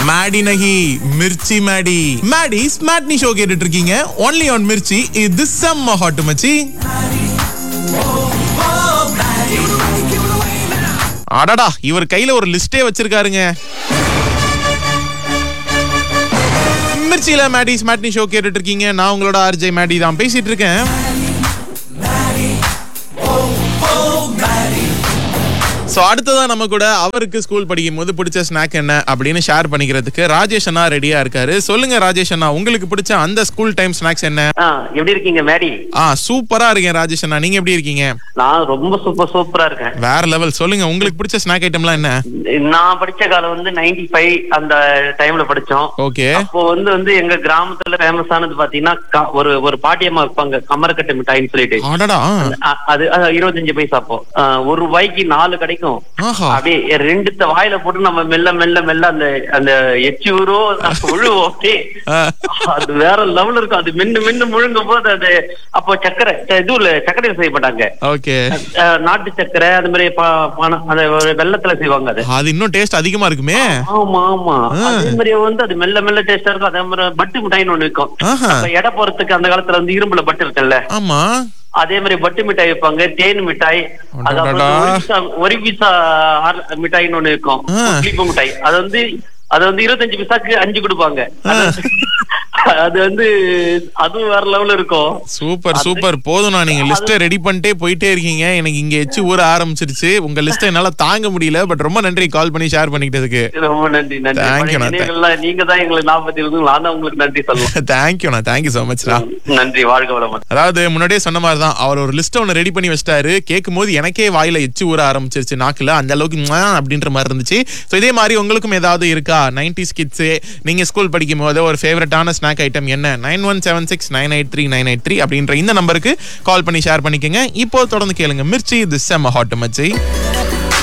மேடி நகி Mirchi Maddy Maddy ஸ்மார்ட்னி show கேட்டுட்டு இருக்கீங்க ஒன்லி ஆன் மிர்ச்சி இது செம்ம ஹாட் மச்சி அடடா இவர் கையில ஒரு லிஸ்டே வச்சிருக்காருங்க மிர்ச்சியில மேடி ஸ்மார்ட்னி ஷோ கேட்டுட்டு இருக்கீங்க நான் உங்களோட ஆர்ஜே மேடி தான் பேசிட்டு இருக்கேன் ஸோ அடுத்ததா நம்ம கூட அவருக்கு ஸ்கூல் படிக்கும் போது பிடிச்ச ஸ்நாக் என்ன அப்படின்னு ஷேர் பண்ணிக்கிறதுக்கு ராஜேஷ் அண்ணா ரெடியா இருக்காரு சொல்லுங்க ராஜேஷ் அண்ணா உங்களுக்கு பிடிச்ச அந்த ஸ்கூல் டைம் ஸ்நாக்ஸ் என்ன ஆ, எப்படி இருக்கீங்க மேரி ஆ சூப்பரா இருக்கேன் ராஜேஷ் அண்ணா நீங்க எப்படி இருக்கீங்க நான் ரொம்ப சூப்பர் சூப்பரா இருக்கேன் வேற லெவல் சொல்லுங்க உங்களுக்கு பிடிச்ச ஸ்நாக் ஐட்டம்லாம் என்ன நான் படிச்ச காலம் வந்து 95 ஃபைவ் அந்த டைம்ல படிச்சோம் ஓகே அப்போ வந்து வந்து எங்க கிராமத்துல ஃபேமஸ் ஆனது பாத்தீங்கன்னா க- ஒரு ஒரு பாட்டியம்மா வைப்பாங்க கமரக்கட்டை மிட்டாய்ன்னு சொல்லிட்டு அடடா அ- அது அது இருபத்தஞ்சு பைசா அப்போ ஆ, ஒரு ரூபாய்க்கு நாலு கிடைக்கும் ஆஹா அப்படியே ரெண்டுத்த வாயில போட்டு நம்ம மெல்ல மெல்ல மெல்ல அந்த அந்த எச்சி ஊரும் உழுவோம் அப்படியே. ஆ. அது வேற லெவல் இருக்கும் அது மென்னு மென்னு முழுங்கும் போது அது அப்போ சக்கரை இதுல சர்க்கரை செய்ய மாட்டாங்க ஓகே அஹ் நாட்டு சக்கரை அது மாதிரி ப- பணம் அந்த ஒரு வெள்ளத்துல செய்வாங்க அது அது இன்னும் டேஸ்ட் அதிகமா இருக்குமே ஆமா ஆமா ஆ. அதே மாதிரி வந்து அது மெல்ல மெல்ல டேஸ்டா இருக்கும் அதே மாதிரி பட்டு மிட்டாய்னு ஒண்ணு இருக்கும் ஆஹா அப்ப எடை போறதுக்கு அந்த காலத்துல வந்து இரும்புல பட்டு இருக்குல்ல ஆமா அதே மாதிரி பட்டு மிட்டாய் வைப்பாங்க தேன் மிட்டாய் அது அப்புறம் அடடடா. ஒரு பீஸா ஒரு பீஸா ஆர்- மிட்டாய்னு ஒண்ணு இருக்கும் ஆ. புளிப்பு மிட்டாய் அது வந்து அது வந்து இருபத்தஞ்சு பைசாக்கு அஞ்சு கொடுப்பாங்க அது வந்து- அது வந்து அதுவும் வேற லெவல்ல இருக்கும் சூப்பர் சூப்பர் போதும் நான் நீங்க லிஸ்ட்டை ரெடி பண்ணிட்டே போயிட்டே இருக்கீங்க எனக்கு இங்க எச்சு ஊற ஆரம்பிச்சிருச்சு உங்க லிஸ்ட்டை என்னால தாங்க முடியல பட் ரொம்ப நன்றி கால் பண்ணி ஷேர் பண்ணிக்கிட்டதுக்கு ரொம்ப நன்றி நன்றி Thank you, பழைய அண்ணா. நினைவுகள்லாம் நீங்க தான் எங்களுக்கு ஞாபகத்தில் இருந்து நான் தான் உங்களுக்கு நன்றி சொல்லலாம் தேங்க்யூண்ணா தேங்க்யூ ஸோ மச்ரா நன்றி வாழ்க வளமுடன் அதாவது முன்னாடியே சொன்ன மாதிரி தான் அவர் ஒரு லிஸ்ட் ஒன்று ரெடி பண்ணி வச்சிட்டாரு கேட்கும் போது எனக்கே வாயில எச்சு ஊற ஆரம்பிச்சிருச்சு நாக்குல அந்த அளவுக்கு ம்ம் அப்படின்ற மாதிரி இருந்துச்சு ஸோ இதே மாதிரி உங்களுக்கும் ஏதாவது இருக்கா நைன்டிஸ் கிட்ஸ் நீங்க ஸ்கூல் படிக்கும் போது ஒரு ஃபேவரட்டான ஸ்நாக் ஐட்டம் என்ன nine one seven six nine eight three nine eight three அப்படின்ற இந்த நம்பருக்கு கால் பண்ணி ஷேர் பண்ணிக்கோங்க இப்போ தொடர்ந்து கேளுங்க மிர்ச்சி திஸ் செம்ம ஹாட் மச்சி